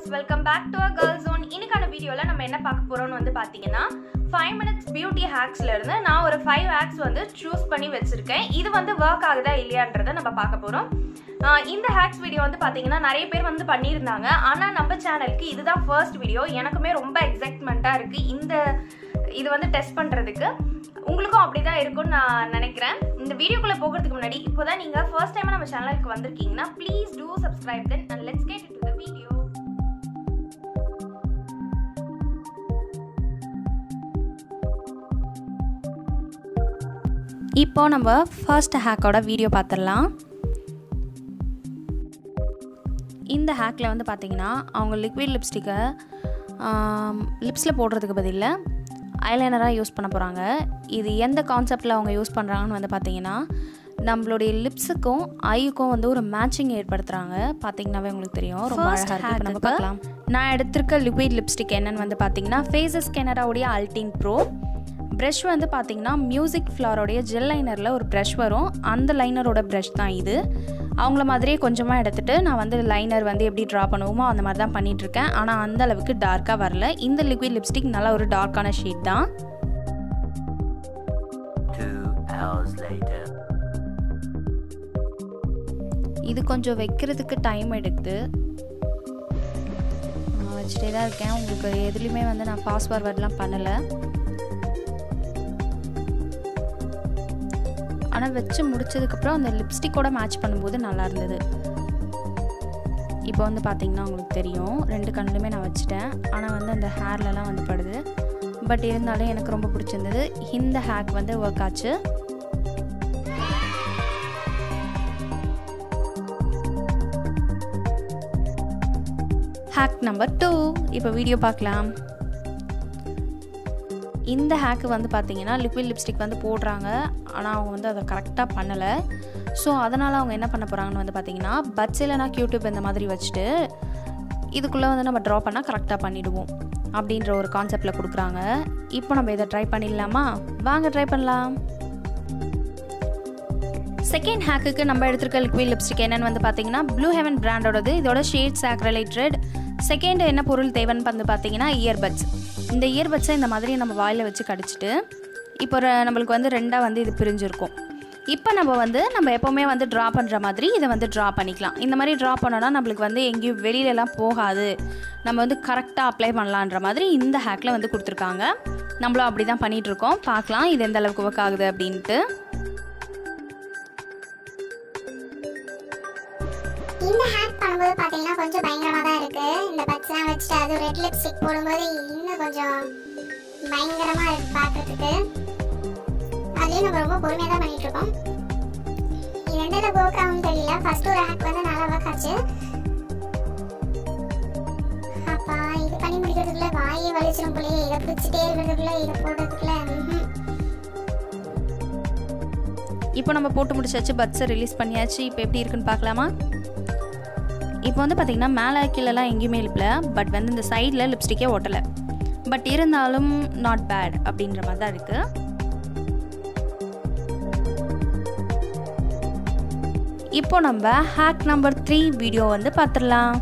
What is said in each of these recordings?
Viewers welcome back to a girl zone இன்னைக்கான வீடியோவில் நம்ம என்ன பார்க்க போறோம்னு வந்து பார்த்தீங்கன்னா ஃபைவ் மினிட்ஸ் பியூட்டி ஹேக்ஸ்ல இருந்து நான் ஒரு ஃபைவ் ஹேக்ஸ் வந்து சூஸ் பண்ணி வச்சிருக்கேன் இது வந்து ஒர்க் ஆகுதா இல்லையான்றதை நம்ம பார்க்க போறோம் ஆஹ் இந்த ஹேக்ஸ் வீடியோ வந்து பார்த்தீங்கன்னா நிறைய பேர் வந்து பண்ணியிருந்தாங்க ஆனால் நம்ம சேனலுக்கு இதுதான் ஃபர்ஸ்ட் வீடியோ எனக்குமே ரொம்ப எக்ஸைட்மெண்ட்டாக இருக்குது இந்த இது வந்து டெஸ்ட் பண்ணுறதுக்கு உங்களுக்கும் அப்படிதான் இருக்கும்னு நான் நினைக்கிறேன் இந்த வீடியோக்குள்ளே போகிறதுக்கு முன்னாடி இப்போதான் நீங்கள் ஃபர்ஸ்ட் டைம் நம்ம சேனலுக்கு வந்திருக்கீங்கன்னா please do subscribe then and let's get to the video இப்போ நம்ம ஃபர்ஸ்ட் ஹேக்கோட வீடியோ பார்த்துடலாம் இந்த ஹேக்கில் வந்து பார்த்தீங்கன்னா அவங்க லிக்விட் லிப்ஸ்டிக்கை லிப்ஸில் போடுறதுக்கு பதிலாக ஐலைனராக யூஸ் பண்ண போகிறாங்க இது எந்த கான்செப்டில் அவங்க யூஸ் பண்ணுறாங்கன்னு வந்து பார்த்தீங்கன்னா நம்மளுடைய லிப்ஸுக்கும் ஐயுக்கும் வந்து ஒரு மேட்சிங் ஏற்படுத்துகிறாங்க பார்த்தீங்கன்னாவே உங்களுக்கு தெரியும் ரொம்ப அழகாக இருக்குது இப்போ நம்ம பார்க்கலாம் நான் எடுத்திருக்க லிக்விட் லிப்ஸ்டிக் என்னன்னு வந்து பார்த்தீங்கன்னா ஃபேஸஸ் கெனடாவுடைய அல்டின் ப்ரோ ப்ரஷ் வந்து பார்த்தீங்கன்னா மியூசிக் ஃப்ளாரோடைய ஜெல் லைனரில் ஒரு ப்ரஷ் வரும் அந்த லைனரோட ப்ரஷ் தான் இது அவங்கள மாதிரியே கொஞ்சமாக எடுத்துகிட்டு நான் வந்து லைனர் வந்து எப்படி ட்ரா பண்ணுவோமோ அந்த மாதிரி தான் பண்ணிகிட்ருக்கேன் ஆனால் அந்த அளவுக்கு டார்க்காக வரல இந்த லிக்விட் லிப்ஸ்டிக் நல்லா ஒரு டார்க்கான ஷேட் தான் Two hours later. இது கொஞ்சம் வைக்கிறதுக்கு டைம் எடுக்குது நான் வச்சுட்டே தான் இருக்கேன் உங்களுக்கு எதுலேயுமே வந்து நான் பாஸ் ஃபார்வர்ட்லாம் பண்ணலை ஆனால் வச்சு முடிச்சதுக்கப்புறம் அந்த லிப்ஸ்டிக்கோட மேட்ச் பண்ணும்போது நல்லா இருந்தது இப்போ வந்து பார்த்தீங்கன்னா உங்களுக்கு தெரியும் ரெண்டு கண்ணுலுமே நான் வச்சுட்டேன் ஆனால் வந்து அந்த ஹேர்லலாம் வந்து படுது பட் இருந்தாலும் எனக்கு ரொம்ப பிடிச்சிருந்தது இந்த ஹேக் வந்து ஒர்க் ஆச்சு ஹேக் நம்பர் டூ இப்போ வீடியோ பார்க்கலாம் இந்த ஹேக்கு வந்து பார்த்தீங்கன்னா லிக்விட் லிப்ஸ்டிக் வந்து போடுறாங்க ஆனால் அவங்க வந்து அதை கரெக்டாக பண்ணலை ஸோ அதனால் அவங்க என்ன பண்ண போகிறாங்கன்னு வந்து பார்த்தீங்கன்னா பட்ஸ் இல்லைனா யூடியூப் இந்த மாதிரி வச்சுட்டு இதுக்குள்ளே வந்து நம்ம ட்ரா பண்ணால் கரெக்டாக பண்ணிவிடுவோம் அப்படின்ற ஒரு கான்செப்டில் கொடுக்குறாங்க இப்போ நம்ம இதை ட்ரை பண்ணிடலாமா வாங்க ட்ரை பண்ணலாம் செகண்ட் ஹேக்குக்கு நம்ம எடுத்திருக்க லிக்விட் லிப்ஸ்டிக் என்னன்னு வந்து பார்த்தீங்கன்னா ப்ளூ ஹெவன் பிராண்டோடது இதோட ஷேட்ஸ் ஆக்ரலைட்ரட் செகண்ட் என்ன பொருள் தேவைன்னு வந்து பார்த்தீங்கன்னா இயர்பட்ஸ் இந்த இயர்பட்ஸை இந்த மாதிரி நம்ம வாயில் வச்சு கடிச்சிட்டு இப்போ ர- நம்மளுக்கு வந்து ரெண்டாக வந்து இது பிரிஞ்சிருக்கும் இப்போ நம்ம வந்து நம்ம எப்போவுமே வந்து ட்ரா பண்ணுற மாதிரி இதை வந்து ட்ரா பண்ணிக்கலாம் இந்த மாதிரி ட்ரா பண்ணோன்னா நம்மளுக்கு வந்து எங்கேயும் வெளியிலலாம் போகாது நம்ம வந்து கரெக்டாக அப்ளை பண்ணலான்ற மாதிரி இந்த ஹேக்கில் வந்து கொடுத்துருக்காங்க நம்மளும் அப்படி தான் பண்ணிகிட்ருக்கோம் பார்க்கலாம் இது எந்த அளவுக்கு ஒர்க் ஆகுது அப்படின்ட்டு இந்த ஹேக் பண்ணும்போது பார்த்தீங்கன்னா கொஞ்சம் பயங்கரமாக தான் இருக்கு இந்த பட்ஸ்லாம் வச்சுட்டு அது ரெட் லிப்ஸ்டிக் போடும்போது இன்னும் கொஞ்சம் பயங்கரமாக இருக்கு பார்க்கறதுக்கு அதுலேயும் நம்ம ரொம்ப பொறுமையாக தான் பண்ணிட்டு இருக்கோம் இது எந்த அளவுக்கு ஒர்க் ஆகும்னு தெரியல ஃபர்ஸ்ட் ஒரு ஹேக் வந்து நல்லா ஒர்க் ஆச்சு அப்பா இது பண்ணி முடிக்கிறதுக்குள்ள வாயே வலிச்சிடும் போலயே இதை பிடிச்சிட்டே இருக்கிறதுக்குள்ள இதை போடுறதுக்குள்ள ம்ஹும். இப்போ நம்ம போட்டு முடிச்சாச்சு பட்ஸை ரிலீஸ் பண்ணியாச்சு இப்போ எப்படி இருக்குன்னு பார்க்கலாமா இப்போ வந்து பார்த்தீங்கன்னா மேலே கீழெல்லாம் எங்கேயுமே இல்லைல பட் வந்து இந்த சைடில் லிப்ஸ்டிக்கே ஒட்டலை பட் இருந்தாலும் நாட் பேட் அப்படின்ற மாதிரி தான் இருக்குது இப்போ நம்ம ஹேக் நம்பர் த்ரீ வீடியோ வந்து பார்த்துடலாம்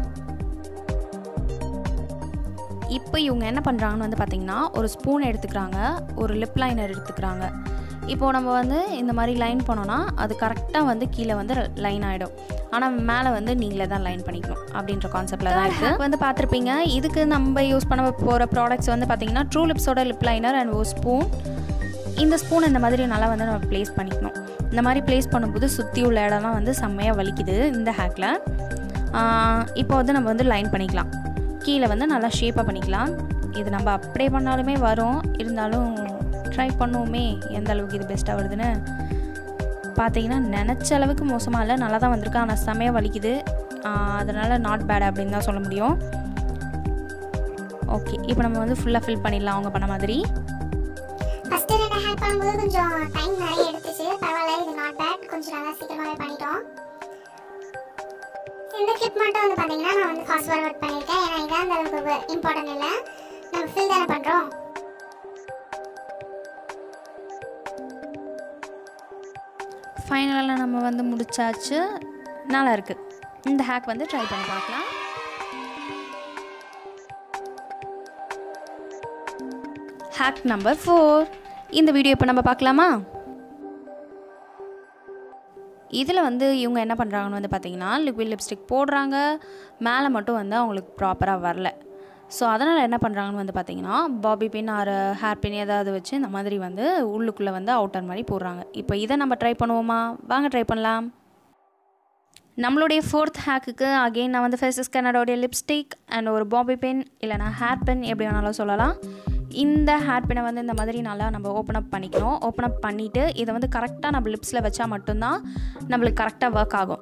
இப்போ இவங்க என்ன பண்ணுறாங்கன்னு வந்து பார்த்தீங்கன்னா ஒரு ஸ்பூன் எடுத்துக்கிறாங்க ஒரு லிப் லைனர் எடுத்துக்கிறாங்க இப்போது நம்ம வந்து இந்த மாதிரி லைன் பண்ணோன்னா அது கரெக்டாக வந்து கீழே வந்து லைன் ஆகிடும் ஆனால் மேலே வந்து நீங்களே தான் லைன் பண்ணிக்கணும் அப்படின்ற கான்செப்டில் தான் இருக்குது வந்து பார்த்துருப்பீங்க இதுக்கு நம்ம யூஸ் பண்ண போகிற ப்ராடக்ட்ஸ் வந்து பார்த்தீங்கன்னா ட்ரூ லிப்ஸோட லிப் லைனர் அண்ட் ஒரு ஸ்பூன் இந்த ஸ்பூன் இந்த மாதிரி நல்லா வந்து நம்ம ப்ளேஸ் பண்ணிக்கணும் இந்த மாதிரி ப்ளேஸ் பண்ணும்போது சுற்றி உள்ள இடம்லாம் வந்து செம்மையாக வலிக்குது இந்த ஹேக்கில் இப்போ வந்து நம்ம வந்து லைன் பண்ணிக்கலாம் கீழே வந்து நல்லா ஷேப்பாக பண்ணிக்கலாம் இது நம்ம அப்படியே பண்ணாலுமே வரும் இருந்தாலும் ட்ரை பண்ணுவோமே எந்த அளவுக்கு இது பெஸ்ட்டாக வருதுன்னு பார்த்தீங்கன்னா நினச்ச அளவுக்கு மோசமாக இல்லை நல்லா தான் வந்திருக்கு ஆனால் செம்மையாக வலிக்குது அதனால் நாட் பேட் அப்படின்னு தான் சொல்ல முடியும் ஓகே இப்போ நம்ம வந்து ஃபுல்லாக ஃபில் பண்ணிடலாம் அவங்க பண்ண மாதிரி ஃபர்ஸ்ட் ரெண்டு ஹேக் பண்ணும்போது கொஞ்சம் டைம் நிறைய எடுத்துச்சு பரவாயில்ல இது நாட் பேட் கொஞ்சம் நல்லா சீக்கிரமாவே பண்ணிட்டோம் இந்த கிளிப் மட்டும் வந்து பாத்தீங்கன்னா நான் வந்து ஃபாஸ்ட் ஃபார்வர்ட் பண்ணிருக்கேன் ஏன்னா இதான் அந்த அளவுக்கு இம்பார்ட்டன்ட் இல்லை நம்ம ஃபில் தானே பண்றோம் ஃபைனலாக நம்ம வந்து முடிச்சாச்சு நல்லா இருக்குது இந்த ஹேக் வந்து ட்ரை பண்ணி பார்க்கலாம் ஹேக் நம்பர் ஃபோர் இந்த வீடியோ இப்போ நம்ம பார்க்கலாமா இதில் வந்து இவங்க என்ன பண்ணுறாங்கன்னு வந்து பார்த்தீங்கன்னா லிக்விட் லிப்ஸ்டிக் போடுறாங்க மேலே மட்டும் வந்து அவங்களுக்கு ப்ராப்பராக வரல ஸோ அதனால் என்ன பண்ணுறாங்கன்னு வந்து பார்த்தீங்கன்னா bobby pin or hair pin ஏதாவது வச்சு இந்த மாதிரி வந்து உள்ளுக்குள்ளே வந்து அவுட்டர் மாதிரி போடுறாங்க இப்போ இதை நம்ம ட்ரை பண்ணுவோமா வாங்க ட்ரை பண்ணலாம் நம்மளுடைய ஃபோர்த் ஹேக்குக்கு அகெயின் நான் வந்து ஃபேஸஸ் கனடோடைய லிப்ஸ்டிக் அண்ட் ஒரு பாபி பென் இல்லைனா ஹேர் பென் எப்படி வேணாலும் சொல்லலாம் இந்த ஹேர் பெனை வந்து இந்த மாதிரி நல்லா நம்ம ஓப்பன் அப் பண்ணிக்கணும் ஓப்பன் அப் பண்ணிவிட்டு இதை வந்து கரெக்டாக நம்ம லிப்ஸில் வச்சா மட்டும்தான் நம்மளுக்கு கரெக்டாக ஒர்க் ஆகும்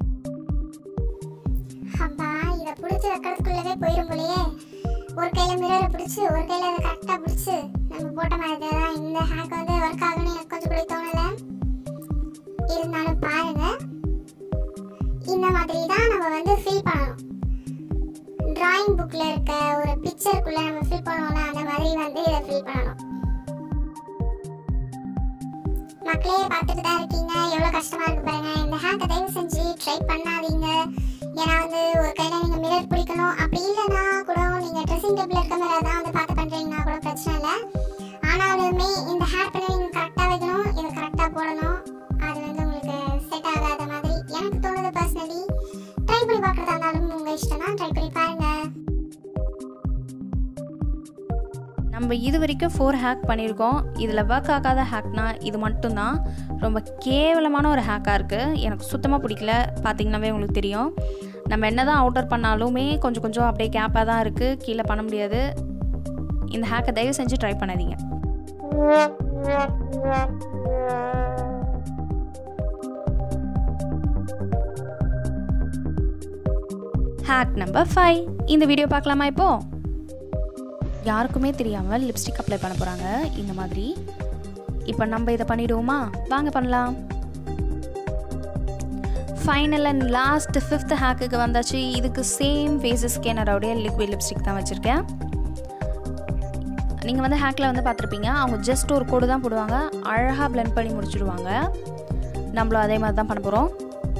அப்பா இதை பிடிச்சி வைக்கிறதுக்குள்ளவே போயிடும் போலயே ஒரு கையில மிரரை பிடிச்சி ஒரு கையில அதை கரெக்டாக பிடிச்சி நம்ம போட்ட மாதிரி தான் இந்த ஹேக் வந்து ஒர்க் ஆகும்னு எனக்கு கொஞ்சம் கூட தோணலை இருந்தாலும் பாருங்க இந்த மாதிரி தான் நம்ம வந்து ஃபில் பண்ணணும் டிராயிங் புக்கில் இருக்க ஒரு பிக்சருக்குள்ளே நம்ம ஃபில் பண்ணுவோம்ல அந்த மாதிரி வந்து இதை ஃபில் பண்ணணும் மக்களே பார்த்துட்டு தான் இருக்கீங்க எவ்வளோ கஷ்டமா இருக்கு பாருங்க இந்த ஹேக்கை தயவு செஞ்சு ட்ரை பண்ணாதீங்க ஏன்னா வந்து ஒரு கையில் நீங்கள் மிரர் பிடிக்கணும் அப்படி இல்லைன்னா கூட நீங்கள் ட்ரெஸ்ஸிங் டேபிள் இருக்க மிரர் தான் வந்து பார்த்து பண்ணுறீங்கன்னா கூட பிரச்சனை இல்லை ஆனாலுமே இந்த ஹேர் பண்ண நீங்கள் கரெக்டாக வைக்கணும் இதை கரெக்டாக போடணும் அது வந்து உங்களுக்கு செட் ஆகாத மாதிரி எனக்கு தோணுது பர்சனலி ட்ரை பண்ணி பார்க்குறதா இருந்தாலும் உங்கள் இஷ்டம் தான் ட்ரை பண்ணி பாருங்க நம்ம இது வரைக்கும் ஃபோர் ஹேக் பண்ணியிருக்கோம் இதில் ஒர்க் ஆகாத ஹேக்னா இது மட்டும்தான் ரொம்ப கேவலமான ஒரு ஹேக்காக இருக்குது எனக்கு சுத்தமாக பிடிக்கல பார்த்தீங்கன்னாவே உங்களுக்கு தெரியும் நம்ம என்ன தான் அவுட்டர் பண்ணாலுமே கொஞ்சம் கொஞ்சம் அப்படியே கேப்பாக தான் இருக்குது கீழே பண்ண முடியாது இந்த ஹேக்கை தயவு செஞ்சு ட்ரை பண்ணாதீங்க ஹேக் நம்பர் ஃபைவ் இந்த வீடியோ பார்க்கலாமா இப்போது யாருக்குமே தெரியாமல் லிப்ஸ்டிக் அப்ளை பண்ண போகிறாங்க இந்த மாதிரி இப்போ நம்ம இதை பண்ணிடுவோமா வாங்க பண்ணலாம் ஃபைனல் அண்ட் லாஸ்ட் ஃபிஃப்த் ஹேக்குக்கு வந்தாச்சு இதுக்கு சேம் ஃபேஸஸ் ஸ்கேனரோடைய லிக்விட் லிப்ஸ்டிக் தான் வச்சுருக்கேன் நீங்கள் வந்து ஹேக்கில் வந்து பார்த்துருப்பீங்க அவங்க ஜஸ்ட் ஒரு கோடு தான் போடுவாங்க அழகாக blend பண்ணி முடிச்சிடுவாங்க நம்மளும் அதே மாதிரி தான் பண்ண போகிறோம்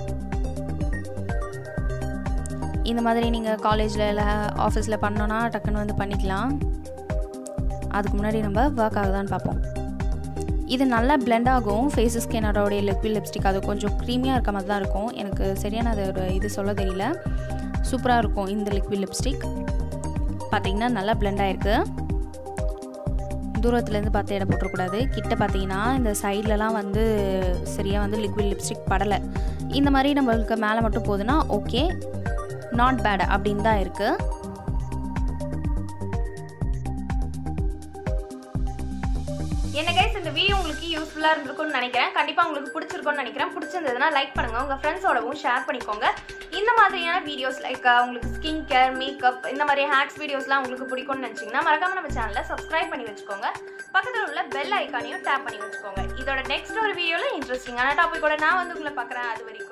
இந்த மாதிரி நீங்கள் காலேஜில் இல்லை ஆஃபீஸில் பண்ணோன்னா டக்குன்னு வந்து பண்ணிக்கலாம் அதுக்கு முன்னாடி நம்ம ஒர்க் ஆகுதான்னு பார்ப்போம் இது நல்லா blend ஆகும் ஃபேஸஸ் ஸ்கேனரோடைய லிக்விட் லிப்ஸ்டிக் அது கொஞ்சம் க்ரீமியாக இருக்க மாதிரி தான் இருக்கும் எனக்கு சரியான அதோட இது சொல்ல தெரியல சூப்பராக இருக்கும் இந்த லிக்விட் லிப்ஸ்டிக் பார்த்தீங்கன்னா நல்லா blend ஆயிருக்கு தூரத்துலேருந்து பார்த்து இடம் போட்டுறக்கூடாது கிட்ட பார்த்தீங்கன்னா இந்த சைட்லலாம் வந்து சரியாக வந்து லிக்விட் லிப்ஸ்டிக் படலை இந்த மாதிரி நம்மளுக்கு மேலே மட்டும் போகுதுன்னா ஓகே நாட் பேட் அப்படின்னு தான் இருக்குது என்ன கைஸ் இந்த வீடியோ உங்களுக்கு யூஸ்ஃபுல்லாக இருந்திருக்கும்னு நினைக்கிறேன் கண்டிப்பாக உங்களுக்கு பிடிச்சிருக்கும்னு நினைக்கிறேன் பிடிச்சிருந்ததுன்னா லைக் பண்ணுங்கள் உங்கள் ஃப்ரெண்ட்ஸோடவும் ஷேர் பண்ணிக்கோங்க இந்த மாதிரியான வீடியோஸ் லைக் உங்களுக்கு ஸ்கின் கேர் மேக்கப் இந்த மாதிரி ஹேக்ஸ் வீடியோஸ்லாம் உங்களுக்கு பிடிக்கும்னு நினச்சிங்கன்னா மறக்காம நம்ம சேனலை சப்ஸ்கிரைப் பண்ணி வச்சுக்கோங்க பக்கத்தில் உள்ள பெல் ஐக்கானையும் டேப் பண்ணி வச்சுக்கோங்க இதோட நெக்ஸ்ட் ஒரு வீடியோவில் இன்ட்ரெஸ்டிங்கான டாப்பிக்கோட நான் வந்து உங்களை பார்க்குறேன் அது வரைக்கும்